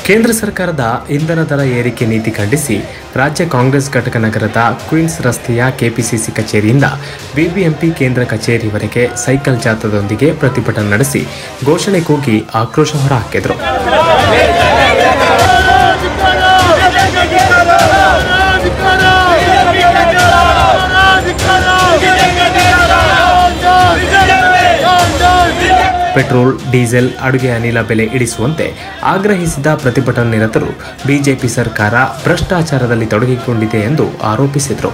ಕೇಂದ್ರ ಸರ್ಕಾರದ ಇಂಧನ ದರ ಏರಿಕೆ ನೀತಿ ಖಂಡಿಸಿ ರಾಜ್ಯ ಕಾಂಗ್ರೆಸ್ ಘಟಕ ನಗರದ ಕ್ವೀನ್ಸ್ ರಸ್ತೆಯ ಕೆಪಿಸಿಸಿ ಕಚೇರಿಯಿಂದ ಬಿಬಿಎಂಪಿ ಕೇಂದ್ರ ಕಚೇರಿವರೆಗೆ ಸೈಕಲ್ ಜಾಥಾದೊಂದಿಗೆ ಪ್ರತಿಭಟನೆ ನಡೆಸಿ ಘೋಷಣೆ ಕೂಗಿ ಆಕ್ರೋಶ ಹೊರಹಾಕಿದರು ಪೆಟ್ರೋಲ್ ಡೀಸೆಲ್ ಅಡುಗೆ ಅನಿಲ ಬೆಲೆ ಇಳಿಸುವಂತೆ ಆಗ್ರಹಿಸಿದ ಪ್ರತಿಭಟನಾ ನಿರತರು ಬಿಜೆಪಿ ಸರ್ಕಾರ ಭ್ರಷ್ಟಾಚಾರದಲ್ಲಿ ತೊಡಗಿಕೊಂಡಿದೆ ಎಂದು ಆರೋಪಿಸಿದರು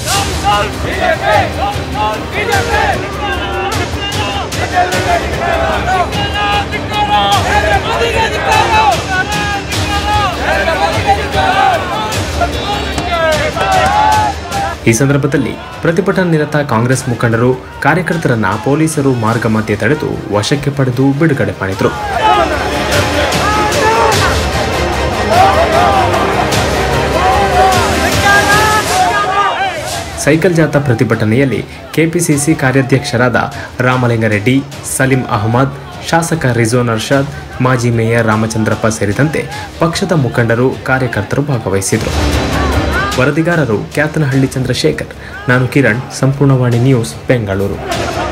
ಈ ಸಂದರ್ಭದಲ್ಲಿ ಪ್ರತಿಭಟನಾ ನಿರತ ಕಾಂಗ್ರೆಸ್ ಮುಖಂಡರು ಕಾರ್ಯಕರ್ತರನ್ನ ಪೊಲೀಸರು ಮಾರ್ಗ ಮಧ್ಯೆ ತಡೆದು ವಶಕ್ಕೆ ಪಡೆದು ಬಿಡುಗಡೆ ಮಾಡಿದರು ಸೈಕಲ್ ಜಾಥಾ ಪ್ರತಿಭಟನೆಯಲ್ಲಿ ಕೆಪಿಸಿಸಿ ಕಾರ್ಯಾಧ್ಯಕ್ಷರಾದ ರಾಮಲಿಂಗಾರೆಡ್ಡಿ ಸಲೀಂ ಅಹಮದ್ ಶಾಸಕ ರಿಜೋನ್ ಅರ್ಷಾದ್ ಮಾಜಿ ಮೇಯರ್ ರಾಮಚಂದ್ರಪ್ಪ ಸೇರಿದಂತೆ ಪಕ್ಷದ ಮುಖಂಡರು ಕಾರ್ಯಕರ್ತರು ಭಾಗವಹಿಸಿದರು ವರದಿಗಾರರು ಕ್ಯಾತನಹಳ್ಳಿ ಚಂದ್ರಶೇಖರ್ ನಾನು ಕಿರಣ್ ಸಂಪೂರ್ಣವಾಣಿ ನ್ಯೂಸ್ ಬೆಂಗಳೂರು